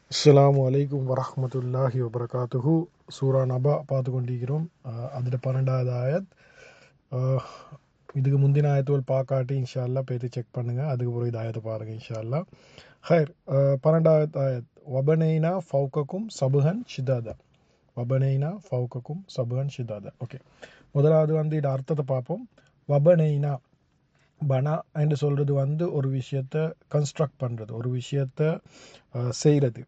அஸ்ஸலாமு அலைக்கும் வரஹ்மத்துல்லாஹி வபரகாத்துஹு சூரா நபா பார்த்து கொண்டிருக்கிறோம் அஹ் அதில் பன்னெண்டாவது ஆயத் அஹ் இதுக்கு முந்தின ஆயத்துவல் பார்க்காட்டி இன்ஷா அல்லா போய்த்து செக் பண்ணுங்கள் அதுக்கு பிறகு இது ஆயத்தை பாருங்கள் இன்ஷா அல்லா ஹைர் அஹ் பன்னெண்டாவது ஆயத் வபனைனா ஃபவுக்கக்கும் சபுஹன் ஷிதாதா வபனைனா ஃபவுக்கக்கும் சபுஹன் ஷிதாதா ஓகே முதலாவது வந்து இது அர்த்தத்தை பார்ப்போம் வபனைனா பனா என்று சொல்கிறது வந்து ஒரு விஷயத்தை கன்ஸ்ட்ரக்ட் பண்ணுறது ஒரு விஷயத்தை செய்கிறது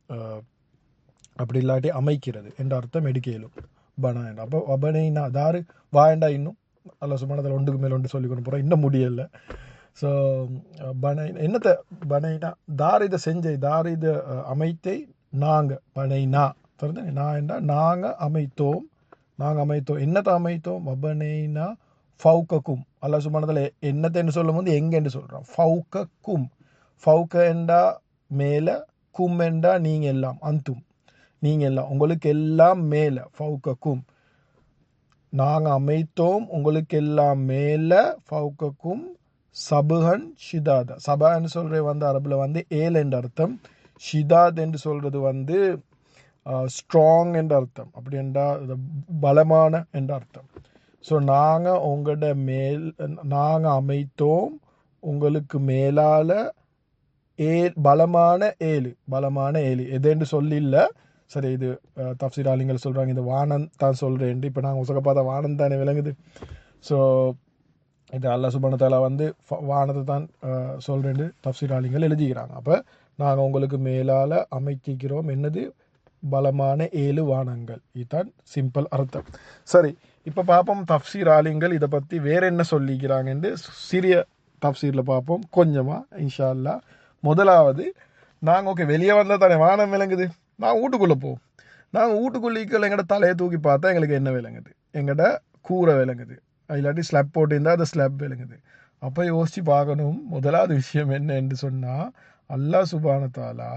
அப்படி இல்லாட்டி அமைக்கிறது என்ற அர்த்தம் எடுக்கலும் பனா என்ற அப்போ வபனைனா தாரு வாயண்டா இன்னும் அல்ல சுமணத்தில் ஒன்றுக்கு மேல் ஒன்று சொல்லி கொண்டு போகிறோம் இன்னும் முடியல ஸோ பனை என்னத்தை பனைனா தார் இதை செஞ்ச தார் இதை அமைத்தை நாங்கள் பனைனா தெரிஞ்சு நான் என்றால் நாங்கள் அமைத்தோம் நாங்கள் அமைத்தோம் என்னத்தை அமைத்தோம் வபனைனா ஃபவுக்கக்கும் அல்ல சுமணத்தில் என்னத்தைன்னு சொல்லும் போது எங்கேன்னு சொல்கிறோம் ஃபவுக்கக்கும் ஃபவுக்க என்றா மேலே கும் என்றா நீங்கள் எல்லாம் அந்தும் நீங்கள் எல்லாம் உங்களுக்கு எல்லாம் மேலே ஃபவுக்கக்கும் நாங்கள் அமைத்தோம் உங்களுக்கு எல்லாம் மேலே ஃபவுக்கக்கும் சபுகன் ஷிதாதா சபான்னு சொல்கிற வந்து அரபில் வந்து ஏல் என்ற அர்த்தம் ஷிதாத் என்று சொல்கிறது வந்து ஸ்ட்ராங் என்ற அர்த்தம் அப்படி என்றால் பலமான என்ற அர்த்தம் ஸோ நாங்கள் உங்களோட மேல் நாங்கள் அமைத்தோம் உங்களுக்கு மேலால் ஏ பலமான ஏழு பலமான ஏழு எதுன்னு சொல்லில்ல சரி இது தப்சீர் ஆலிங்கள் சொல்கிறாங்க இது வானம் தான் சொல்கிறேன் இப்போ நாங்கள் உசக பார்த்தா வானம் தானே விளங்குது ஸோ இது அல்லா சுபனத்தால வந்து வானத்தை தான் சொல்கிறேன் தப்சீர் ஆலிங்கள் எழுதிக்கிறாங்க அப்போ நாங்கள் உங்களுக்கு மேலால் அமைக்கிறோம் என்னது பலமான ஏழு வானங்கள் இதுதான் சிம்பிள் அர்த்தம் சரி இப்போ பார்ப்போம் தப்சீர் ஆலிங்கள் இதை பற்றி வேற என்ன சொல்லிக்கிறாங்கன்னு சிறிய தப்சீரில் பார்ப்போம் கொஞ்சமாக இன்ஷா அல்லா முதலாவது நாங்கள் ஓகே வெளியே வந்தால் தானே வானம் விளங்குது நான் வீட்டுக்குள்ளே போவோம் நாங்கள் வீட்டுக்குள்ளே எங்கள்ட தலையை தூக்கி பார்த்தா எங்களுக்கு என்ன விளங்குது எங்கள்ட கூரை விளங்குது இல்லாட்டி ஸ்லப் போட்டிருந்தால் அது ஸ்லப் விளங்குது அப்போ யோசித்து பார்க்கணும் முதலாவது விஷயம் என்ன என்று சொன்னால் அல்லா சுபானத்தாலா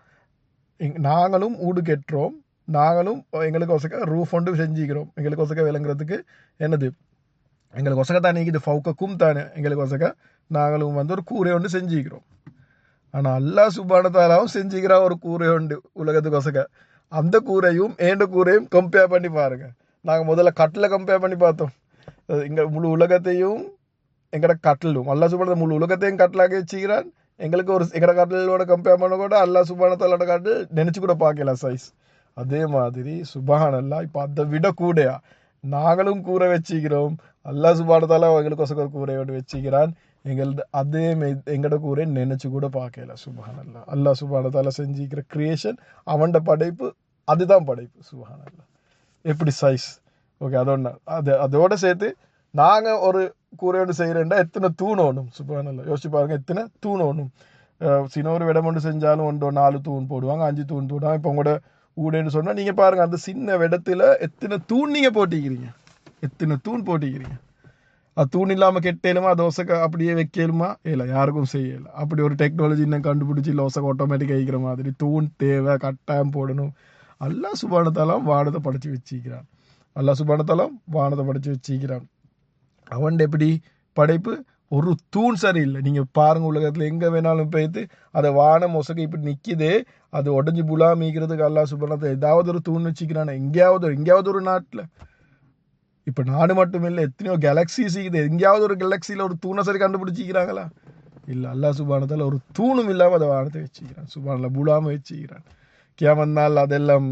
எங் நாங்களும் ஊடு கெட்டுறோம் நாங்களும் எங்களுக்கு ஒசக்க ரூஃப் ஒன்று செஞ்சுக்கிறோம் எங்களுக்கு ஒசக்க விளங்குறதுக்கு என்னது எங்களுக்கு ஒசக்க தானே இது ஃபவுக்கக்கும் தானே எங்களுக்கு ஒசக்க நாங்களும் வந்து ஒரு கூரை ஒன்று செஞ்சுக்கிறோம் ஆனால் அல்லா சுபானத்தாலாவும் செஞ்சுக்கிறா ஒரு கூரை உண்டு உலகத்துக்கு ஒசக்க அந்த கூரையும் ஏண்ட கூரையும் கம்பேர் பண்ணி பாருங்க நாங்கள் முதல்ல கட்டில் கம்பேர் பண்ணி பார்த்தோம் இங்கே முழு உலகத்தையும் எங்கட கட்டிலும் அல்லா சுபானத்தை முழு உலகத்தையும் கட்டிலாக வச்சுக்கிறான் எங்களுக்கு ஒரு எங்கட கட்டிலோட கம்பேர் பண்ண கூட அல்லா சுபானத்தாலோட கட்டில் நினச்சி கூட பார்க்கல சைஸ் அதே மாதிரி சுபானல்லா இப்போ அதை விட கூடையா நாங்களும் கூரை வச்சுக்கிறோம் அல்லா சுபானத்தால எங்களுக்கு ஒசக்க ஒரு கூரையோடு வச்சுக்கிறான் எங்களது அதே எங்கட கூரை நினைச்சு கூட பார்க்கல சுபஹானல்லா அல்லா சுபானத்தால செஞ்சுக்கிற கிரியேஷன் அவன்ட படைப்பு அதுதான் படைப்பு சுபஹானல்லா எப்படி சைஸ் ஓகே அதோட அது அதோட சேர்த்து நாங்கள் ஒரு கூரையோடு செய்கிறேன்டா எத்தனை தூணோணும் சுபஹானல்லா யோசிச்சு பாருங்க எத்தனை தூணோணும் சின்ன விடம் ஒன்று செஞ்சாலும் ஒன்றோ நாலு தூண் போடுவாங்க அஞ்சு தூண் போடுவாங்க இப்போ உங்களோட ஊடேன்னு சொன்னால் நீங்கள் பாருங்கள் அந்த சின்ன விடத்தில் எத்தனை தூண் நீங்கள் போட்டிக்கிறீங்க எத்தனை தூண் போட்டிக்கிறீங்க அது தூண் இல்லாமல் கெட்டேலுமா தோசை அப்படியே வைக்கலுமா இல்லை யாருக்கும் செய்யலை அப்படி ஒரு டெக்னாலஜி இன்னும் கண்டுபிடிச்சி லோசை ஆட்டோமேட்டிக் ஆகிக்கிற மாதிரி தூண் தேவை கட்டாயம் போடணும் அல்லா சுபானத்தாலாம் வானத்தை படைச்சி வச்சிக்கிறான் அல்லா சுபானத்தாலாம் வானத்தை படைச்சி வச்சிக்கிறான் அவன் எப்படி படைப்பு ஒரு தூண் சரியில்லை நீங்கள் பாருங்க உலகத்தில் எங்கே வேணாலும் போய்த்து அதை வானம் ஒசகை இப்படி நிற்கிதே அது உடஞ்சி புலா மீக்கிறதுக்கு அல்லா சுபனத்தை ஏதாவது ஒரு தூண் வச்சுக்கிறான் எங்கேயாவது எங்கேயாவது ஒரு நாட்டில் இப்போ நாடு மட்டும் இல்லை எத்தனையோ கேலக்சிஸ் இருக்குது எங்கேயாவது ஒரு கேலக்சியில் ஒரு தூணை சரி கண்டுபிடிச்சிக்கிறாங்களா இல்லை அல்லா சுபானத்தால் ஒரு தூணும் இல்லாமல் அதை வானத்தை வச்சுக்கிறான் சுபானில் புலாமல் வச்சுக்கிறான் கேமந்தால் அதெல்லாம்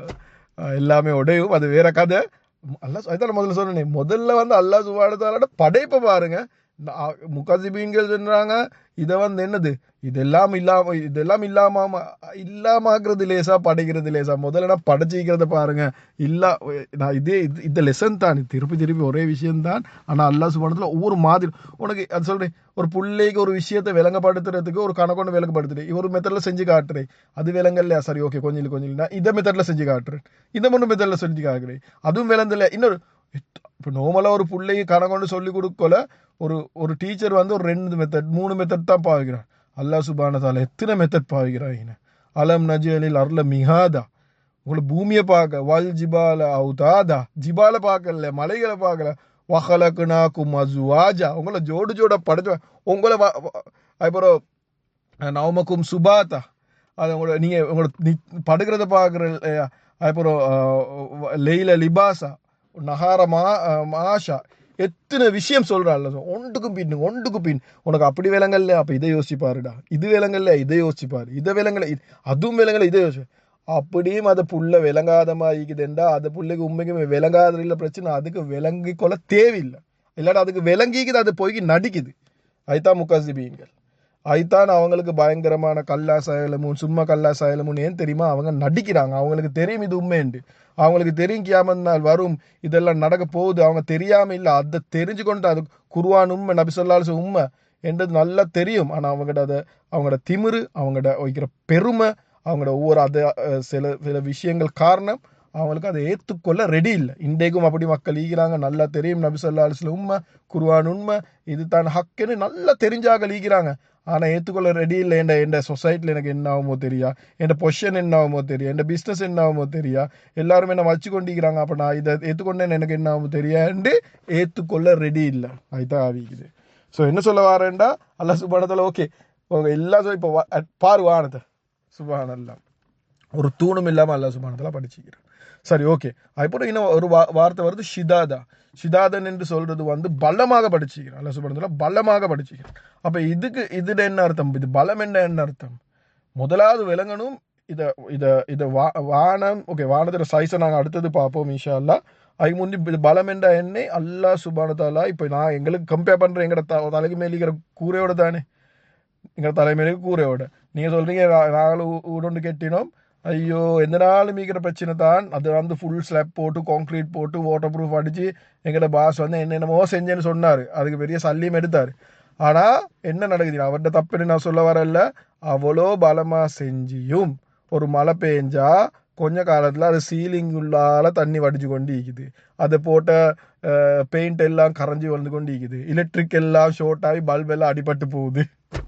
எல்லாமே உடையும் அது வேற கதை அல்லா அதுதான் முதல்ல சொன்னேன் முதல்ல வந்து அல்லா சுபானத்தாலோட படைப்பை பாருங்க முகாசிபீங்கள் சொல்றாங்க இதை வந்து என்னது இதெல்லாம் இல்லாம இதெல்லாம் இல்லாம இல்லாமக்கிறது லேசா படைக்கிறது லேசா முதல்ல நான் படைச்சிக்கிறத பாருங்க இல்லா நான் இதே இந்த லெசன் தான் திருப்பி திருப்பி ஒரே விஷயம் தான் ஆனால் அல்லா சுபானத்தில் ஒவ்வொரு மாதிரி உனக்கு அது சொல்றேன் ஒரு பிள்ளைக்கு ஒரு விஷயத்தை விளங்கப்படுத்துறதுக்கு ஒரு கணக்கொண்டு விளங்கப்படுத்துறேன் ஒரு மெத்தடில் செஞ்சு காட்டுறேன் அது விளங்கலையா சரி ஓகே கொஞ்சம் கொஞ்சம் நான் இந்த மெத்தடில் செஞ்சு காட்டுறேன் இந்த மூணு மெத்தடில் செஞ்சு காட்டுறேன் அதுவும் விளங்கல இன்னொரு இப்போ நார்மலாக ஒரு பிள்ளைக்கு கணக்கொண்டு சொல்லி கொடுக்கல ஒரு ஒரு டீச்சர் வந்து ஒரு ரெண்டு மெத்தட் மூணு மெத்தட் தான் பாவிக்கிறான் அல்லா சுபானதால எத்தனை மெத்தட் பாவிக்கிறாங்க அலம் நஜலில் அருள மிகாதா உங்களை பூமியை பார்க்க வல் ஜிபால அவுதாதா ஜிபால பார்க்கல மலைகளை பார்க்கல வஹலக்குனா குமசுவாஜா உங்களை ஜோடு ஜோட படைச்ச உங்களை அப்புறம் நவமக்கும் சுபாத்தா அது உங்களோட நீங்கள் உங்களோட நி- படுக்கிறத பார்க்குற அப்புறம் அஹ், லெயில லிபாசா நகார மா அஹ், மாஷா எத்தனை விஷயம் சொல்கிறாள் ஒன்றுக்கும் பின் ஒன்றுக்கும் பின் உனக்கு அப்படி விலங்கல்ல அப்போ இதை யோசிப்பாருடா இது விலங்கல்ல இதை யோசிப்பாரு இதை விலங்கல இது- அதுவும் விலங்கல இதை யோசி அப்படியும் அது புள்ள விளங்காத மாதிரிக்குதுண்டா அது புள்ளைக்கு உண்மைக்குமே விளங்காத இல்லை பிரச்சனை அதுக்கு விளங்கி கொள்ள தேவையில்லை இல்லாட்டா அதுக்கு விளங்கிக்குது அது போய் நடிக்குது அதுதான் முக்காசிபிங்கள் அதுதான் அவங்களுக்கு பயங்கரமான கல்லா சயலமும் சும்மா கல்லா சயலமும் ஏன் தெரியுமா அவங்க நடிக்கிறாங்க அவங்களுக்கு தெரியும் இது உண்மைண்டு அவங்களுக்கு தெரியும் கியாமத் நாள் வரும் இதெல்லாம் நடக்க போகுது அவங்க தெரியாம இல்லை அதை தெரிஞ்சு கொண்டு அது குருவான் உண்மை நபி சொல்லாலும் உண்மை என்றது நல்லா தெரியும் ஆனால் அவங்கள்ட்ட அதை அவங்களோட திமிரு அவங்கள்ட்ட வைக்கிற பெருமை அவங்களோட ஒவ்வொரு அது அஹ், சில சில விஷயங்கள் காரணம் அவங்களுக்கு அதை ஏற்றுக்கொள்ள ரெடி இல்லை இன்றைக்கும் அப்படி மக்கள் ஈகிறாங்க நல்லா தெரியும் நபி சொல்லா அலுவலம் உண்மை குருவான் உண்மை இது தான் ஹக்குன்னு நல்லா தெரிஞ்சாக ஈகிறாங்க ஆனால் ஏற்றுக்கொள்ள ரெடி இல்லை என் என் சொசைட்டியில் எனக்கு என்ன ஆகுமோ தெரியா என் பொசிஷன் என்ன ஆகுமோ தெரியா என் பிஸ்னஸ் என்ன ஆகுமோ தெரியா எல்லாரும் என்ன வச்சு கொண்டிருக்கிறாங்க அப்போ நான் இதை ஏற்றுக்கொண்டேன் எனக்கு என்ன ஆகுமோ தெரியாண்டு ஏற்றுக்கொள்ள ரெடி இல்லை அதுதான் ஆவிக்குது ஸோ என்ன சொல்ல வரேன்டா அல்லா சுபானத்தில் ஓகே உங்க எல்லாம் சொல்லி இப்போ பாரு வானத்தை சுபானல்லாம் ஒரு தூணும் இல்லாமல் அல்லா சுபானத்தில் படிச்சுக்கிறேன் சரி ஓகே அதுபோல இன்னும் ஒரு வா வார்த்தை வருது ஷிதாதா ஷிதாதன் என்று சொல்றது வந்து பலமாக படிச்சுக்கிறேன் அல்லா சுபானத்தில் பலமாக படிச்சுக்கிறேன் அப்போ இதுக்கு இதுல என்ன அர்த்தம் இது பலம் என்ன என்ன அர்த்தம் முதலாவது விளங்கணும் இதை இதை இதை வா வானம் ஓகே வானத்தில் சைஸை நாங்கள் அடுத்தது பார்ப்போம் இன்ஷா அல்லா அதுக்கு முந்தி இது பலம் என்ற எண்ணெய் அல்லாஹ் சுபானத்தாலா இப்போ நான் எங்களுக்கு கம்பேர் பண்ணுறேன் எங்களோட த தலைக்கு மேலே இருக்கிற கூரையோட தானே எங்கள் தலைமையிலுக்கு கூரையோட நீங்கள் சொல்கிறீங்க நாங்களும் ஊடொண்டு கெட்டினோம் ஐயோ எந்த நாளும் மீக்கிற பிரச்சனை தான் அது வந்து ஃபுல் ஸ்லாப் போட்டு கான்க்ரீட் போட்டு வாட்டர் ப்ரூஃப் அடித்து எங்களோட பாஸ் வந்து என்னென்னமோ செஞ்சேன்னு சொன்னார் அதுக்கு பெரிய சல்லியும் எடுத்தார் ஆனால் என்ன நடக்குது அவர்கிட்ட தப்புன்னு நான் சொல்ல வரல அவ்வளோ பலமாக செஞ்சியும் ஒரு மழை பெஞ்சா கொஞ்ச காலத்தில் அது சீலிங் உள்ளால தண்ணி வடிச்சு கொண்டு இருக்குது அதை போட்ட பெயிண்ட் எல்லாம் கரைஞ்சி வந்து கொண்டு இருக்குது எலக்ட்ரிக் எல்லாம் ஷார்ட் ஆகி பல்ப் எல்லாம் அடிபட்டு போகுது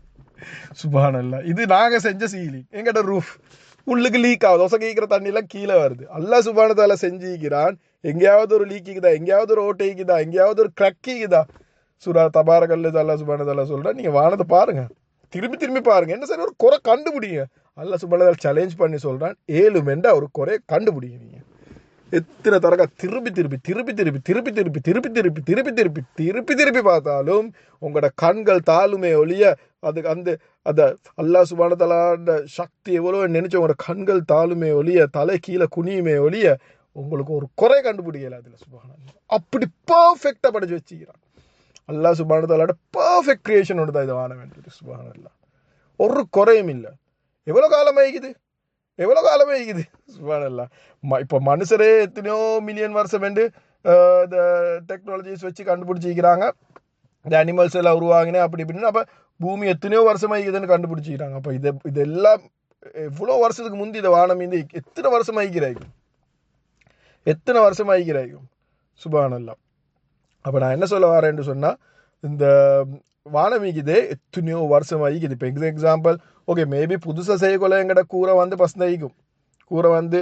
சுபானல்ல இது நாங்க செஞ்ச சீலிங் எங்கிட்ட ரூஃப் உள்ளுக்கு லீக் ஆகுது ஒசகிக்கிற தண்ணியெல்லாம் கீழே வருது அல்லா சுபானத்தால செஞ்சுக்கிறான் எங்கேயாவது ஒரு லீக்கிக்குதா எங்கேயாவது ஒரு ஓட்டைக்குதா எங்கேயாவது ஒரு கிரக்கிக்குதா சுரா தபாரகல்லு அல்லா சுபானத்தால சொல்றேன் நீங்க வானத்தை பாருங்க திரும்பி திரும்பி பாருங்க என்ன சரி ஒரு குறை கண்டுபிடிங்க அல்லா சுபானதால் சேலஞ்ச் பண்ணி சொல்றான் ஏழு மெண்டா ஒரு குறைய கண்டுபிடிங்க நீங்க எத்தனை தரக்கா திருப்பி திருப்பி திருப்பி திருப்பி திருப்பி திருப்பி திருப்பி திருப்பி திருப்பி திருப்பி திருப்பி திருப்பி பார்த்தாலும் உங்களோட கண்கள் தாளுமே ஒழிய அதுக்கு அந்த அந்த அல்லாஹ் சுபானத்தலாண்ட சக்தி எவ்வளோ நினைச்ச உங்களோட கண்கள் தாளுமே ஒழிய தலை கீழே குனியுமே ஒழிய உங்களுக்கு ஒரு குறை கண்டுபிடிக்கல அதில் சுபான அப்படி பர்ஃபெக்டாக படிச்சு வச்சுக்கிறான் அல்லாஹ் சுபானத்தலாட பர்ஃபெக்ட் கிரியேஷனோட தான் இது வான வேண்டியது சுபான ஒரு குறையும் இல்லை எவ்வளோ காலம் ஆகிக்குது எவ்வளோ காலம் ஆகிக்குது சுபானல்லா ம இப்போ மனுஷரே எத்தனையோ மில்லியன் வருஷம் வேண்டு இந்த டெக்னாலஜிஸ் வச்சு கண்டுபிடிச்சிக்கிறாங்க இந்த அனிமல்ஸ் எல்லாம் உருவாங்கினே அப்படி இப்படின்னு அப்போ பூமி எத்தனையோ வருஷமா இருக்குதுன்னு கண்டுபிடிச்சிக்கிறாங்க அப்போ இது இதெல்லாம் எவ்வளோ வருஷத்துக்கு முந்தி இதை வானம் இந்த எத்தனை வருஷம் ஆகிக்கிறாய்க்கும் எத்தனை வருஷம் ஆகிக்கிறாய்க்கும் சுபானல்லாம் அப்போ நான் என்ன சொல்ல வரேன்னு சொன்னால் இந்த வானமிக்குதே எத்தனையோ வருஷம் ஆகிக்குது இப்போ எக்ஸாம் எக்ஸாம்பிள் ஓகே மேபி புதுசாக செய்யக்கொள்ள எங்கட கூரை வந்து பசந்தாயிக்கும் கூரை வந்து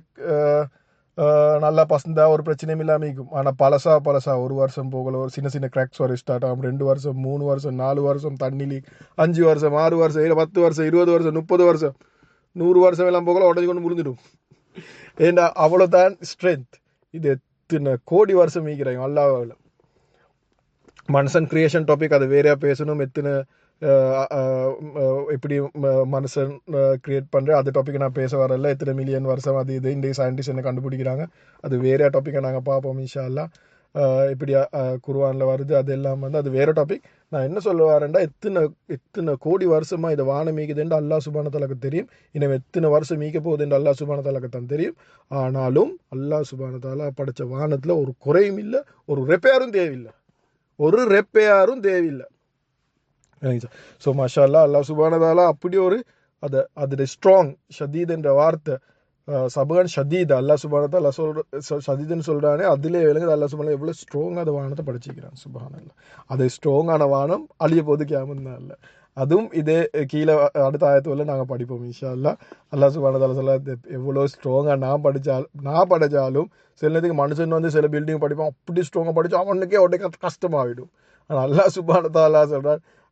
நல்லா பசந்தா ஒரு பிரச்சனையும் இல்லாமல் இருக்கும் ஆனால் பழசா பழசா ஒரு வருஷம் போகல ஒரு சின்ன சின்ன கிராக்ஸ் வர ஸ்டார்ட் ஆகும் ரெண்டு வருஷம் மூணு வருஷம் நாலு வருஷம் தண்ணி லீக் அஞ்சு வருஷம் ஆறு வருஷம் இல்லை பத்து வருஷம் இருபது வருஷம் முப்பது வருஷம் நூறு வருஷம் எல்லாம் போகல உடஞ்சி கொண்டு முடிஞ்சிடும் ஏண்டா அவ்வளோதான் ஸ்ட்ரென்த் இது எத்தனை கோடி வருஷம் மீக்கிறாங்க அல்லாவில் மனுஷன் கிரியேஷன் டாபிக் அது வேறையா பேசணும் எத்தனை எப்படி மனுஷன் கிரியேட் பண்ணுற அது டாப்பிக்கை நான் பேச வரல எத்தனை மில்லியன் வருஷம் அது இது இன்றைய சயின்டிஸ்ட் என்ன கண்டுபிடிக்கிறாங்க அது வேற டாப்பிக்கை நாங்கள் பார்ப்போம் இன்ஷா அல்லா இப்படி குருவானில் வருது அது எல்லாம் வந்து அது வேற டாபிக் நான் என்ன சொல்ல வரேன்டா எத்தனை எத்தனை கோடி வருஷமாக இதை வானம் மீக்குதுன்னு அல்லா சுபானத்தலக்கு தெரியும் இன்னும் எத்தனை வருஷம் மீக்க போகுதுன்னு அல்லா சுபானத்தலக்கு தான் தெரியும் ஆனாலும் அல்லா சுபானத்தாலா படைச்ச வானத்தில் ஒரு குறையும் இல்லை ஒரு ரெப்பேரும் தேவையில்லை ஒரு ரெப்பேரும் தேவையில்லை ஸோ மஷா அல்லா அல்லா சுபானதாலா அப்படி ஒரு அதை அதில் ஸ்ட்ராங் ஷதீத் என்ற வார்த்தை சபகன் ஷதீத் அல்லா சுபானத்தை அல்லா சொல் ஷதீதுன்னு சொல்கிறானே அதிலே விளங்குது அல்லா சுபான எவ்வளோ ஸ்ட்ராங்காக அந்த வானத்தை படிச்சிக்கிறான் சுபான அல்லா அது ஸ்ட்ராங்கான வானம் அழிய போது கேமன் இல்லை அதுவும் இதே கீழே அடுத்த ஆயத்துல நாங்கள் படிப்போம் இன்ஷா அல்லா அல்லா சுபானதால சொல்ல எவ்வளோ ஸ்ட்ராங்காக நான் படித்தாலும் நான் படித்தாலும் சில நேரத்துக்கு மனுஷன் வந்து சில பில்டிங் படிப்பான் அப்படி ஸ்ட்ராங்காக படித்தா அவனுக்கே உடனே கஷ்டமாகிடும் ஆனால் அல்லா சுபானதாலா சொல்கிறான்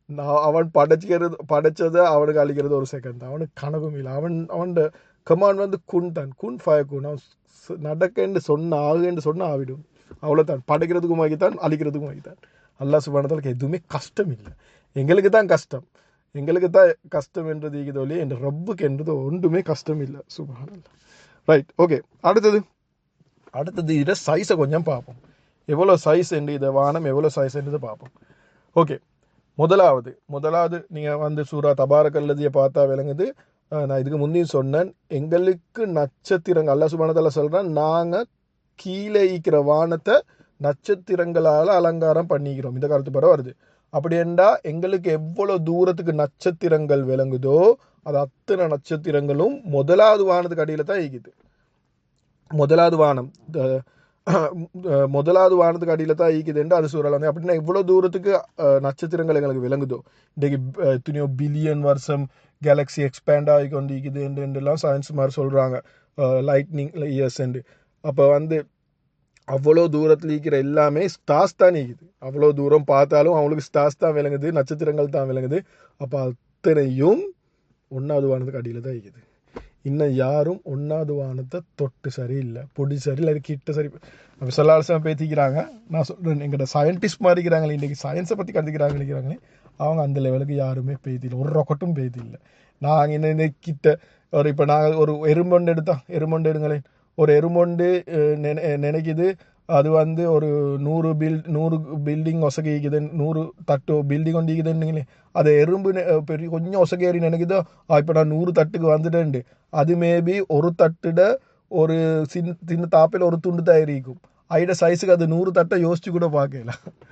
நான் அவன் படைச்சிக்கிறது படைச்சதை அவனுக்கு அழிக்கிறது ஒரு செகண்ட் தான் அவனுக்கு கனவும் இல்லை அவன் அவன் கமாண்ட் வந்து குன் தான் குன் ஃபய குன் அவன் ச- நடக்கன்னு சொன்ன ஆகுன்னு சொன்ன ஆவிடும் அவ்வளோதான் படைக்கிறதுக்கும் ஆகித்தான் அழிக்கிறதுக்கும் ஆகித்தான் அல்லாஹ் சுபானத்தாலுக்கு எதுவுமே கஷ்டம் இல்லை எங்களுக்கு தான் கஷ்டம் எங்களுக்கு தான் கஷ்டம் என்றது இது ஒழிய என் ரப்புக்கு என்றது ஒன்றுமே கஷ்டம் இல்லை சுபானல்லா ரைட் ஓகே அடுத்தது அடுத்தது இதை சைஸை கொஞ்சம் பார்ப்போம் எவ்வளோ சைஸ் என்று இதை வானம் எவ்வளோ சைஸ் என்றதை பார்ப்போம் ஓகே முதலாவது முதலாவது நீங்கள் வந்து சூரா தபாரக்கல்லதியை பார்த்தா விளங்குது அஹ் நான் இதுக்கு முந்தையும் சொன்னேன் எங்களுக்கு நட்சத்திரங்கள் அல்லா சுபானத்தில் சொல்கிறேன் நாங்கள் கீழே ஈக்கிற வானத்தை நட்சத்திரங்களால் அலங்காரம் பண்ணிக்கிறோம் இந்த காலத்து பிறகு வருது அப்படி என்றா எங்களுக்கு எவ்வளோ தூரத்துக்கு நட்சத்திரங்கள் விளங்குதோ அது அத்தனை நட்சத்திரங்களும் முதலாவது வானத்துக்கு அடியில் தான் ஈக்குது முதலாவது வானம் த- அஹ் முதலாவது வானத்துக்கு அடியில் தான் ஈக்குதுண்டு அது சூழல் வந்து அப்படின்னா இவ்வளோ தூரத்துக்கு அஹ், நட்சத்திரங்கள் எங்களுக்கு விளங்குதோ இன்றைக்கு அஹ், எத்தனையோ பில்லியன் வருஷம் கேலக்ஸி எக்ஸ்பேண்ட் ஆகி கொண்டு இருக்குதுன்றெல்லாம் சயின்ஸ் மாதிரி சொல்கிறாங்க லைட்னிங் இயர்ஸ் அப்போ வந்து அவ்வளோ தூரத்தில் இருக்கிற எல்லாமே ஸ்டார்ஸ் தான் நீக்குது அவ்வளோ தூரம் பார்த்தாலும் அவங்களுக்கு ஸ்டார்ஸ் தான் விளங்குது நட்சத்திரங்கள் தான் விளங்குது அப்போ அத்தனையும் ஒன்றாவது வானத்துக்கு அடியில் தான் இருக்குது இன்னும் யாரும் ஒன்றாவது வானத்தை தொட்டு சரியில்லை பொடி சரியில்லை அது கிட்ட சரி அப்போ சொல்லாசம் பேத்திக்கிறாங்க நான் சொல்கிறேன் எங்கிட்ட சயின்டிஸ்ட் மாதிரி இருக்கிறாங்களே இன்றைக்கி சயின்ஸை பற்றி கற்றுக்கிறாங்க நினைக்கிறாங்களே அவங்க அந்த லெவலுக்கு யாருமே பேத்தில்லை ஒரு ரொக்கட்டும் பேத்தில்லை நாங்கள் என்ன இந்த கிட்ட ஒரு இப்போ நாங்கள் ஒரு எறும்பொண்டு எடுத்தா எறும்பொண்டு எடுங்களேன் ஒரு எறும்பொண்டு அஹ், நினை நினைக்குது அது வந்து ஒரு நூறு பில் நூறு பில்டிங் ஒசகிக்குது நூறு தட்டு பில்டிங் ஒன்று இருக்குதுன்னீங்களே அது எறும்பு நெ- பெரிய கொஞ்சம் ஒசகேறி நினைக்குதோ இப்போ நான் நூறு தட்டுக்கு வந்துட்டேன்ண்டு அது மேபி ஒரு தட்டுட ஒரு சின்ன சின்ன தாப்பில் ஒரு துண்டு தான் இருக்கும் ஐட சைஸுக்கு அது நூறு தட்டை யோசிச்சு கூட பார்க்கல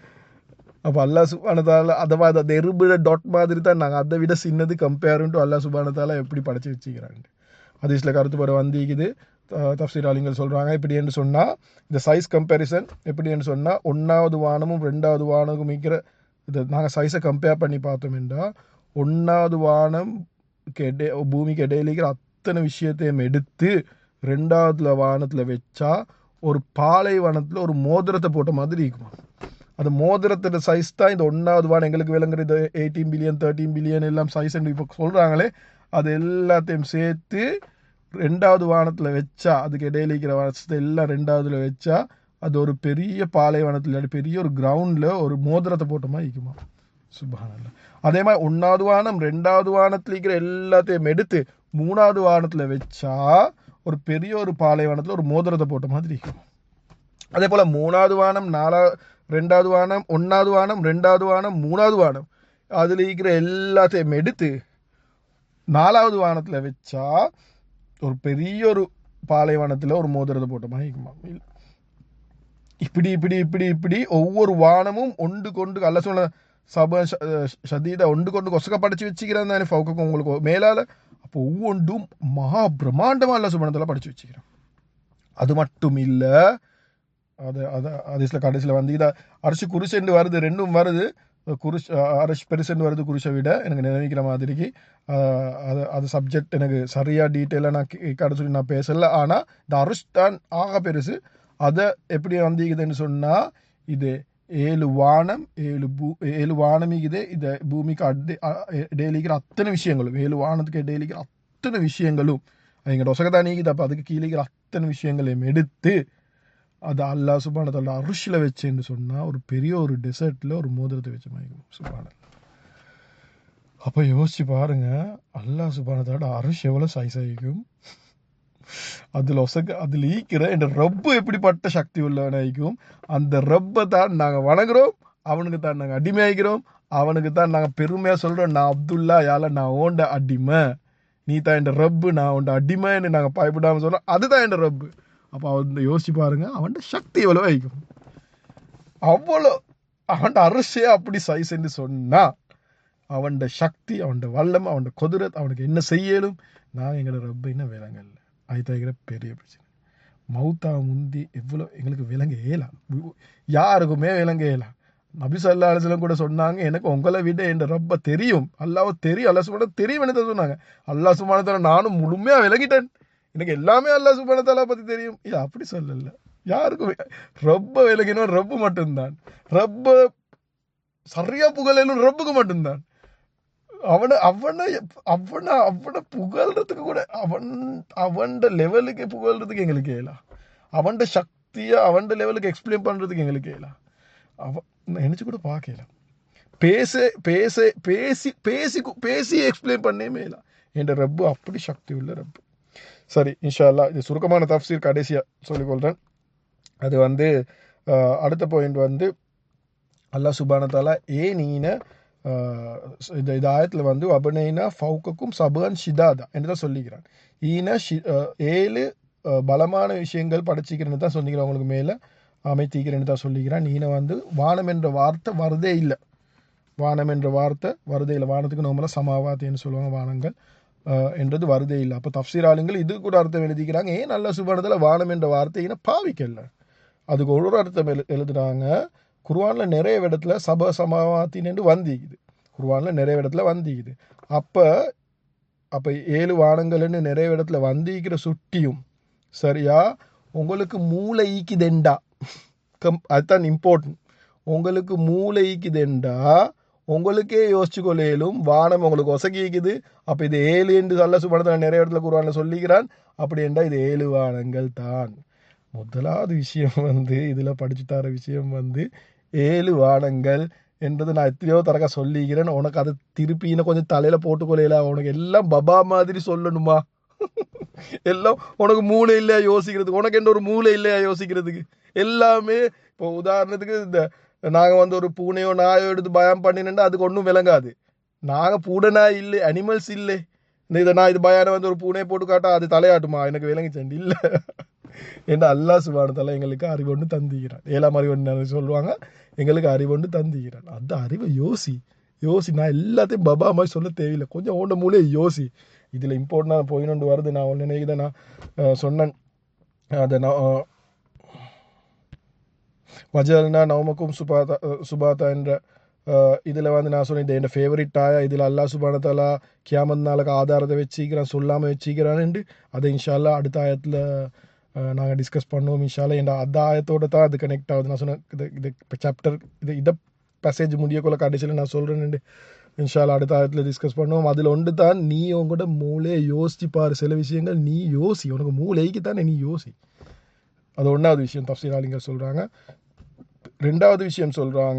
அப்போ அல்லா சுபானத்தால அதை மாதிரி அந்த எறும்புட டாட் மாதிரி தான் நாங்கள் அதை விட சின்னது கம்பேருன்ட்டு அல்லா சுபானத்தால எப்படி படைச்சு வச்சுக்கிறாங்க ஹதீஸில் கருத்து பெற வந்திக்குது தப்சீர் ஆலிங்கள் சொல்கிறாங்க இப்படி என்று சொன்னால் இந்த சைஸ் கம்பேரிசன் எப்படி என்று சொன்னால் ஒன்றாவது வானமும் ரெண்டாவது வானமும் இருக்கிற இது நாங்கள் சைஸை கம்பேர் பண்ணி பார்த்தோம் என்றால் ஒன்றாவது வானம் இடையே பூமிக்கு இடையில இருக்கிற அத்தனை விஷயத்தையும் எடுத்து ரெண்டாவதுல வானத்தில் வச்சா ஒரு பாலைவனத்தில் ஒரு மோதிரத்தை போட்ட மாதிரி இருக்குமா அந்த மோதிரத்தோட சைஸ் தான் இந்த ஒன்றாவது வானம் எங்களுக்கு விளங்குறது எயிட்டீன் பில்லியன் தேர்ட்டீன் பில்லியன் எல்லாம் சைஸ் இப்போ சொல்கிறாங்களே அது எல்லாத்தையும் சேர்த்து ரெண்டாவது வானத்தில் வச்சா அதுக்கு இடையில இருக்கிற வானத்தை எல்லாம் ரெண்டாவதுல வச்சா அது ஒரு பெரிய பாலைவனத்தில் இல்லாட்டி பெரிய ஒரு கிரவுண்டில் ஒரு மோதிரத்தை போட்ட மாதிரி இருக்குமா சுபானல்ல அதே மாதிரி ஒன்றாவது வானம் ரெண்டாவது வானத்தில் இருக்கிற எல்லாத்தையும் எடுத்து மூணாவது வானத்தில் வச்சா ஒரு பெரிய ஒரு பாலைவனத்தில் ஒரு மோதிரத்தை போட்ட மாதிரி இருக்கும் அதே போல் மூணாவது வானம் நாலா ரெண்டாவது வானம் ஒன்றாவது வானம் ரெண்டாவது வானம் மூணாவது வானம் அதில் இருக்கிற எல்லாத்தையும் எடுத்து நாலாவது வானத்தில் வச்சா ஒரு பெரிய ஒரு பாலைவனத்தில் ஒரு மோதிரத்தை போட்ட மாதிரி இருக்குமா இல்ல. இப்படி இப்படி இப்படி இப்படி ஒவ்வொரு வானமும் ஒன்று கொண்டு அல்ல சொன்ன சப சதீத ஒன்று கொண்டு கொசக்க படைச்சு வச்சுக்கிறேன் தானே ஃபவுக்கு உங்களுக்கு மேலால் அப்போ ஒவ்வொன்றும் மகா பிரம்மாண்டமாக அல்ல சுபனத்தில் படிச்சு வச்சுக்கிறேன் அது மட்டும் இல்லை அது அது அதில் கடைசியில் வந்து இதை அரிசி குருசெண்டு வருது ரெண்டும் வருது குருஷ் அரிசி பெருசெண்டு வருது குருஷை விட எனக்கு நினைக்கிற மாதிரிக்கு அஹ், அது அது சப்ஜெக்ட் எனக்கு சரியாக டீட்டெயிலாக நான் கடை சொல்லி நான் பேசலை ஆனால் இந்த அரிசி தான் ஆக பெருசு அதை எப்படி வந்திக்குதுன்னு சொன்னால் இது ஏழு வானம் ஏழு பூ ஏழு வானம் இருக்குது இந்த பூமிக்கு அடி இடையிலிக்கிற அத்தனை விஷயங்களும் ஏழு வானத்துக்கு இடையிலிக்கிற அத்தனை விஷயங்களும் எங்கள் ஒசகதான் நீக்குது அப்போ அதுக்கு கீழே இருக்கிற அத்தனை விஷயங்களையும் எடுத்து அது அல்லாஹ் சுபானத்தோட அரிசியில் வச்சேன்னு சொன்னால் ஒரு பெரிய ஒரு டெசர்ட்டில் ஒரு மோதிரத்தை வச்ச மாதிரி சுபான அப்போ யோசிச்சு பாருங்க அல்லாஹ் சுபானத்தோட அரிசி எவ்வளோ சைஸ் ஆகிக்கும் அதில் ஒசக்க அதில் ஈக்கிற இந்த ரப்பு எப்படிப்பட்ட சக்தி உள்ளவனாയിരിக்கும் அந்த ரப்பை தான் நாங்கள் வணங்குறோம் அவனுக்கு தான் நாங்கள் அடிமையாகிறோம் அவனுக்கு தான் நாங்கள் பெருமையாக சொல்கிறோம் நான் அப்துல்லா யால நான் ஓண்ட அடிமை நீ தான் என் ரப்பு நான் உண்ட அடிமைன்னு நாங்கள் பயப்படாமல் சொல்கிறோம் அதுதான் என் ரப்பு அப்போ அவன் யோசிச்சு பாருங்க அவன்கிட்ட சக்தி எவ்வளோ வைக்கும் அவ்வளோ அவன்கிட்ட அரசியே அப்படி சைஸ்ன்னு சொன்னா அவன்ட சக்தி அவன்ட வல்லம் அவன்ட குதிரத் அவனுக்கு என்ன செய்யலும் நான் எங்களோட ரப்ப என்ன விலங்கல்ல அதுதான் பெரிய பிரச்சனை மௌத்தா முந்தி எவ்வளோ எங்களுக்கு விலங்க ஏலாம் யாருக்குமே விலங்க ஏலாம் நபி சல்லா அலிஸ்லாம் கூட சொன்னாங்க எனக்கு உங்களை விட என் ரப்ப தெரியும் அல்லாஹ் தெரியும் அல்லா சுமான தெரியும் என்ன சொன்னாங்க அல்லாஹ் சுமானத்தால நானும் முழுமையாக விளங்கிட்டேன் எனக்கு எல்லாமே அல்லாஹ் சுபானத்தாலா பற்றி தெரியும் இது அப்படி சொல்லல யாருக்கும் வி- ரப்ப விலகினோம் ரப்பு மட்டும்தான் ரப்ப சரியா புகழலும் ரப்புக்கு மட்டும்தான் அவனை அவனை அவனை அவனை புகழ்றதுக்கு கூட அவன் அவன்ட லெவலுக்கு புகழ்றதுக்கு எங்களுக்கு இயலாம் அவன்ட சக்தியை அவன்ட லெவலுக்கு எக்ஸ்பிளைன் பண்றதுக்கு எங்களுக்கு இயலாம் அவன் நினைச்சு கூட பார்க்கல பேச பேச பேசி பேசி பேசி எக்ஸ்பிளைன் பண்ணே மேலாம் என் ரப்பு அப்படி சக்தி உள்ள ரப்பு சரி இன்ஷா அல்லாஹ் இது சுருக்கமான தஃப்சீர் கடைசியாக சொல்லிக்கொள்கிறேன் அது வந்து அஹ், அடுத்த பாயிண்ட் வந்து அல்லாஹ் சுபான தாலா ஏ நீன அஹ், இந்த இந்த ஆயத்தில் வந்து அபனைனா ஃபவுக்கக்கும் சபுகன் ஷிதாதா என்று தான் சொல்லிக்கிறான் ஈன ஷி அஹ், ஏழு அஹ், பலமான விஷயங்கள் படைச்சிக்கிறேன்னு தான் சொல்லிக்கிறேன் உங்களுக்கு மேலே அமைத்திக்கிறேன்னு தான் சொல்லிக்கிறான் ஈன வந்து வானம் என்ற வார்த்தை வரதே இல்லை வானம் என்ற வார்த்தை வருதே இல்லை வானத்துக்கு நம்மள சமாவாத்தின்னு சொல்லுவாங்க வானங்கள் அஹ், என்றது வருதே இல்லை அப்போ தப்சீர் ஆளுங்கள் இது கூட அர்த்தம் எழுதிக்கிறாங்க ஏன் நல்ல சுபானத்தில் வானம் என்ற வார்த்தையினை பாவிக்கல அதுக்கு ஒரு அர்த்தம் எழு எழுதுறாங்க குர்ஆனில் நிறைய இடத்துல சப சமாவாத்தின்னு வந்திக்குது குர்ஆனில் நிறைய இடத்துல வந்திக்குது அப்போ அப்போ ஏழு வானங்கள்னு நிறைய இடத்துல வந்திக்கிற சுட்டியும் சரியா உங்களுக்கு மூளை ஈக்குதெண்டா கம் அதுதான் இம்பார்ட்டன்ட் உங்களுக்கு மூளை ஈக்குதெண்டா உங்களுக்கே யோசிச்சு கொள்ளையிலும் வானம் உங்களுக்கு ஒசகிக்குது அப்போ இது ஏழு என்று சொல்ல சுபணத்தில் நிறைய இடத்துல குர்ஆனில் சொல்லிக்கிறான் அப்படி என்றால் இது ஏழு வானங்கள் தான் முதலாவது விஷயம் வந்து இதில் படிச்சு தர விஷயம் வந்து ஏழு வானங்கள் என்றது நான் எத்தனையோ தரக்க சொல்லிக்கிறேன் உனக்கு அதை திருப்பி இன்னும் கொஞ்சம் தலையில் போட்டுக்கொள்ளையில உனக்கு எல்லாம் பபா மாதிரி சொல்லணுமா எல்லாம் உனக்கு மூளை இல்லையா யோசிக்கிறதுக்கு உனக்கு என்ன ஒரு மூளை இல்லையா யோசிக்கிறதுக்கு எல்லாமே இப்போ உதாரணத்துக்கு இந்த நாங்கள் வந்து ஒரு பூனையோ நாயோ எடுத்து பயம் பண்ணினேன்னா அதுக்கு ஒன்றும் விளங்காது நாங்கள் பூனை நாய் இல்லை அனிமல்ஸ் இல்லை இந்த இதை நான் இது பயான வந்து ஒரு பூனையை போட்டு காட்டா அது தலையாட்டுமா எனக்கு விளங்கிச்சேன் இல்லை ஏன்னா அல்லாஹ் சுபானத்தால எங்களுக்கு அறிவொன்று தந்திக்கிறான் ஏழாம் அறிவொன்று சொல்லுவாங்க எங்களுக்கு அறிவொன்று தந்திக்கிறான் அந்த அறிவை யோசி யோசி நான் எல்லாத்தையும் பபா மாதிரி சொல்ல தேவையில்லை கொஞ்சம் ஓண்ட மூலையை யோசி இதில் இம்பார்ட்டண்டான போயின்னு வருது நான் ஒன்று நினைக்கிறேன் நான் அஹ், சொன்னேன் அதை நான் அஹ், வஜல்னா நவமக்கும் சுபாதா அஹ், சுபாதா என்ற இதில் வந்து நான் சொன்னேன் என் ஃபேவரட் ஆயா இதில் அல்லாஹ் சுபானத்தாலா கியாமத் நாளுக்கு ஆதாரத்தை வச்சுக்கிறான் சொல்லாமல் வச்சுக்கிறான்ட்டு அதை இன்ஷால்லா அடுத்த ஆயத்தில் நாங்கள் டிஸ்கஸ் பண்ணுவோம் இன்ஷால்லா என் அந்த ஆயத்தோட தான் அது கனெக்ட் ஆகுது நான் சொன்னேன் இது இது சாப்டர் இது இதை பேசேஜ் முடியக்குள்ள கடைசியில் நான் சொல்கிறேன் இன்ஷால்லா அடுத்த ஆயத்தில் டிஸ்கஸ் பண்ணுவோம் அதில் ஒன்று தான் நீ உங்கள்கிட்ட மூளையை யோசிச்சு பாரு சில விஷயங்கள் நீ யோசி உனக்கு மூளைக்கு தானே நீ யோசி அது ஒன்றாவது விஷயம் தப்சீர் ஆலிங்க சொல்கிறாங்க ரெண்டாவது விஷயம் சொல்கிறாங்க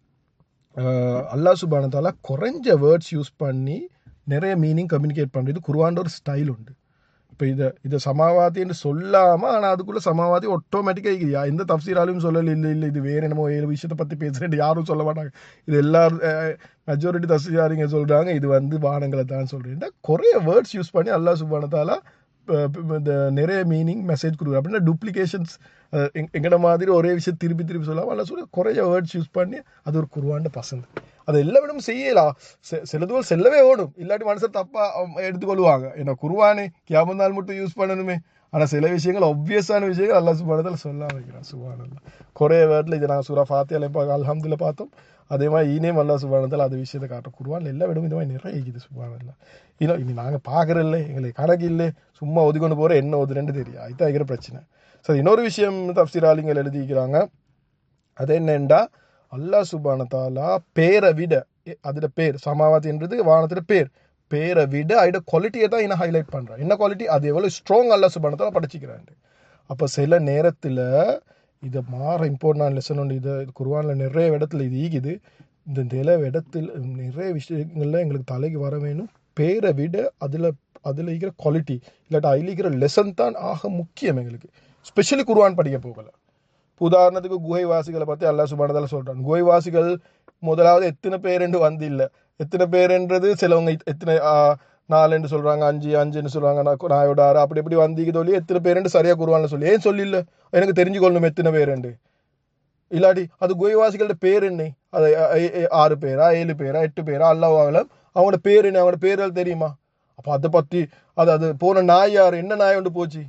அல்லாஹ் சுபானத்தால குறைஞ்ச வேர்ட்ஸ் யூஸ் பண்ணி நிறைய மீனிங் கம்யூனிகேட் பண்ணுறது குருவான்ற ஒரு ஸ்டைல் உண்டு இப்போ இதை இதை சமாவாதின்னு சொல்லாமல் ஆனால் அதுக்குள்ளே சமாவாதி ஆட்டோமேட்டிக்காக இருக்குதுயா எந்த தப்சீராலையும் சொல்லல இல்லை இல்லை இது வேறு என்னமோ ஏழு விஷயத்தை பற்றி பேசுகிறேன் யாரும் சொல்ல மாட்டாங்க இது எல்லாரும் மெஜாரிட்டி தப்சீராரிங்க சொல்கிறாங்க இது வந்து வானங்களை தான் சொல்கிறேன் குறைய வேர்ட்ஸ் யூஸ் பண்ணி அல்லாஹ் சுபானத்தால இந்த நிறைய மீனிங் மெசேஜ் கொடுக்குற அப்படின்னா டூப்ளிகேஷன்ஸ் எங்கட மாதிரி ஒரே விஷயம் திருப்பி திருப்பி சொல்லாமல் அல்ல சொல்ல குறைய வேர்ட்ஸ் யூஸ் பண்ணி அது ஒரு குருவாண்ட பசந்த் அது எல்லா விடமும் செய்யலாம் செ- சில தூரம் செல்லவே ஓடும் இல்லாட்டி மனுஷன் தப்பா அம், எடுத்துக்கொள்வாங்க ஏன்னா குருவானே கியாமந்தால் மட்டும் யூஸ் பண்ணணுமே ஆனால் சில விஷயங்கள் ஒப்வியஸான விஷயங்கள் அல்லா சுபானத்தில் சொல்ல வைக்கிறான் சுபானல்லா குறைய வேர்டில் இதை நாங்கள் சூரா ஃபாத்தியால இப்போ அல்ஹம்துல பார்த்தோம் அதே மாதிரி ஈனேம் அல்லா சுபானத்தில் அது விஷயத்தை காட்டும் குருவான் எல்லா விடமும் இந்த மாதிரி நிறைய இருக்குது சுபானல்லா இன்னும் இனி நாங்கள் பார்க்குறதில்ல எங்களுக்கு கணக்கு இல்லை சும்மா ஒதுக்கொண்டு போகிற என்ன ஒதுரெண்டு தெரியும் அதுதான் இருக்கிற பிரச்சனை சரி இன்னொரு விஷயம் தப்சீராலிங்கள் எழுதிக்கிறாங்க அது என்னண்டா அல்லாஹ் சுபான தாலா பேரை விட எ- அதோட பேர் சமாவாதி என்றது வானத்தோட பேர் பேரை விட அதோட குவாலிட்டியை தான் என்ன ஹைலைட் பண்ணுறான் என்ன குவாலிட்டி அது எவ்வளோ ஸ்ட்ராங் அல்லாஹ் சுபான தாலா படிச்சுக்கிறான் அப்போ சில நேரத்தில் இதை மாற இம்பார்ட்டன்ட் லெசன் உண்டு இதை குருவானில் நிறைய இடத்துல இது ஈகுது இந்த நில இடத்துல நிறைய விஷயங்கள்ல எங்களுக்கு தலைக்கு வர வேணும் பேரை விட அதில் அதில் இருக்கிற குவாலிட்டி இல்லாட்டி அதில் இருக்கிற லெசன் தான் ஆக முக்கியம் எங்களுக்கு ஸ்பெஷலி குருவான் படிக்க போகல இப்ப உதாரணத்துக்கு குகைவாசிகளை பற்றி அல்லாஹ் சுபானதால சொல்கிறான் குகைவாசிகள் முதலாவது எத்தனை பேரெண்டு வந்து இல்லை எத்தனை பேருன்றது சிலவங்க இத்- எத்தனை ஆ, நாலுன்னு சொல்கிறாங்க அஞ்சு அஞ்சுன்னு சொல்கிறாங்க நான் நாயோட ஆறு அப்படி எப்படி வந்தீங்க சொல்லி எத்தனை பேருண்டு சரியாக குருவான்ல சொல்லி ஏன் சொல்லில்ல எனக்கு தெரிஞ்சுக்கொள்ளணும் எத்தனை பேருண்டு இல்லாட்டி அது குகைவாசிகளோட பேர் என்ன அது அ- எ- எ- ஆறு பேரா ஏழு பேரா எட்டு பேரா அல்லாஹ் ஆகலாம் அவங்களோட பேர் என்ன அவங்களோட பேர்கள் தெரியுமா அப்போ அதை பற்றி அது அது போன நாய் யார் என்ன நாய் வந்து போச்சு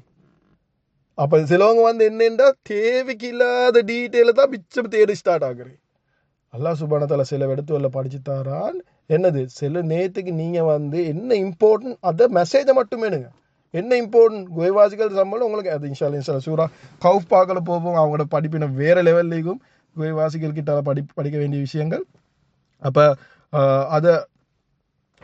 அப்போ சிலவங்க வந்து என்னென்றா தேவைக்கு இல்லாத டீட்டெயிலை தான் மிச்சம் தேடி ஸ்டார்ட் ஆகுறேன் அல்லாஹ் சுபானத்தால சில இடத்துல படிச்சு தாரான் என்னது சில நேரத்துக்கு நீங்கள் வந்து என்ன இம்பார்ட்டன்ட் அதை மெசேஜை மட்டும் எடுங்க என்ன இம்பார்ட்டன்ட் குகைவாசிகள் சம்பளம் உங்களுக்கு அது இன்ஷால்லா இன்ஷால்லா சூரா கவுஃப் பார்க்கல போவோம் அவங்களோட படிப்பின வேற லெவல்லையும் குகைவாசிகள் கிட்ட படி படிக்க வேண்டிய விஷயங்கள் அப்போ அதை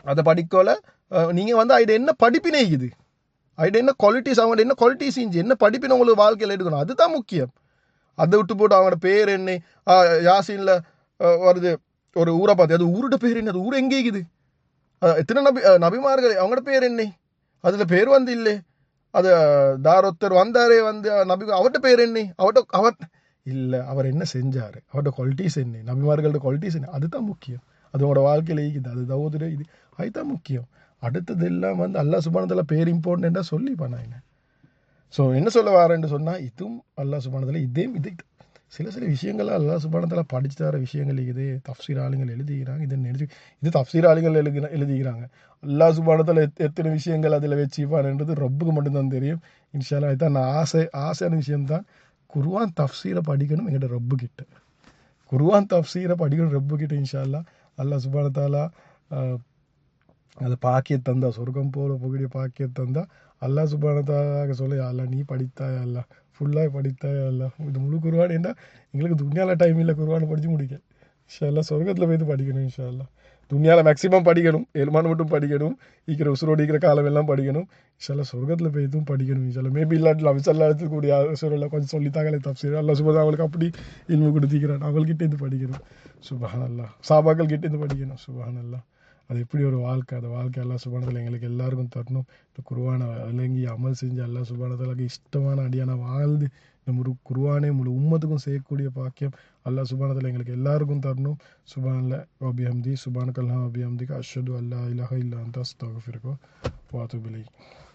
அதை படிக்கல நீங்கள் வந்து அது என்ன படிப்பினை இது அது என்ன குவாலிட்டிஸ் அவங்களோட என்ன குவாலிட்டிஸ் இஞ்சி என்ன படிப்பினை உங்களுக்கு வாழ்க்கையில் எடுக்கணும் அதுதான் முக்கியம் அதை விட்டு போட்டு அவங்களோட பேர் என்ன ஆ, யாசின்ல ஆ, வருது ஒரு ஊரை பார்த்து அது ஊரோட பேர் என்ன அது ஊர் எங்கே இருக்குது ஆ, எத்தனை நபி ஆ, நபிமார்கள் அவங்களோட பேர் என்ன அதில் பேர் வந்து இல்லை அது தாரொத்தர் வந்தாரே வந்து நபி அவர்கிட்ட பேர் என்ன அவர்கிட்ட அவர் இல்லை அவர் என்ன செஞ்சார் அவர்கிட்ட குவாலிட்டிஸ் என்ன நபிமார்களோட குவாலிட்டிஸ் என்ன அதுதான் முக்கியம் அது உங்களோட வாழ்க்கையில் இருக்குது அது தவுதுர இது அதுதான் முக்கியம் அடுத்தது எல்லாம் வந்து அல்லாஹ் சுபானத்தில் பேர் இம்பார்ட்டண்ட்டாக சொல்லி பண்ணாங்க ஸோ என்ன சொல்ல வரேன்னு சொன்னால் இதுவும் அல்லாஹ் சுபானத்தில் இதே இது சில சில விஷயங்கள் அல்லாஹ் சுபானத்தில் படிச்சு தர விஷயங்கள் இது தஃப்சீர் ஆளுங்கள் எழுதிக்கிறாங்க இதை நினைச்சு இது தஃப்சீர் ஆளுங்கள் எழுதி எழுதிக்கிறாங்க அல்லாஹ் சுபானத்தில் எத்தனை விஷயங்கள் அதில் வச்சுப்பான்ன்றது ரப்புக்கு மட்டும்தான் தெரியும் இன்ஷால்லா இதுதான் நான் ஆசை ஆசையான விஷயம்தான் குர்ஆன் தஃப்சீரை படிக்கணும் எங்கிட்ட ரப்பு கிட்ட குர்ஆன் தஃப்சீரை படிக்கணும் ரப்பு கிட்ட இன்ஷால்லா அல்லாஹ் சுபானத்தாலா அது பாக்கிய தந்தா சொர்க்கம் போல புகழிய பாக்கிய தந்தா அல்லாஹ் சுபானத்தாக சொல்ல அல்ல நீ படித்தாயா அல்ல ஃபுல்லாக படித்தாயா அல்ல இது முழு குருவான் என்ன எங்களுக்கு துணியால டைம் இல்லை குருவானை படித்து முடிக்க இன்ஷால்லா சொர்க்கத்தில் போய் படிக்கணும் இன்ஷால்லா துணியால மேக்ஸிமம் படிக்கணும் ஏழுமான மட்டும் படிக்கணும் ஈக்கிற உசுரோடு இருக்கிற காலம் எல்லாம் படிக்கணும் இன்ஷால்லா சொர்க்கத்தில் போய் இதுவும் படிக்கணும் இன்ஷால்லா மேபி இல்லாட்டி அவிசல்லா எடுத்துக்கூடிய சுரல்ல கொஞ்சம் சொல்லித்தாங்களே தப்சீர் அல்லா சுபதா அவங்களுக்கு அப்படி இல்மு கொடுத்திக்கிறான் அவங்கள்கிட்ட இருந்து படிக்கணும் சுபஹான் அல்லா சாபாக்கள் கிட்ட இருந்து படிக்கணும் சுபஹான் அல்லா அது எப்படி ஒரு வாழ்க்கை அந்த வாழ்க்கை எல்லா சுபானத்தில் எங்களுக்கு எல்லாருக்கும் தரணும் இந்த குருவானை விளங்கி அமல் செஞ்சு எல்லா சுபானத்தில் இஷ்டமான அடியான வாழ்ந்து இந்த முழு குருவானே முழு உம்மத்துக்கும் செய்யக்கூடிய பாக்கியம் அல்லா சுபானத்தில் எங்களுக்கு எல்லாருக்கும் தரணும் சுபானில் அபிஹம்தி சுபானக்கல்லா அபிஹம்திக்கு அஷது அல்லா இலஹ இல்லா அந்த அஸ்தாகஃபிருக்கோ வாத்துபிலை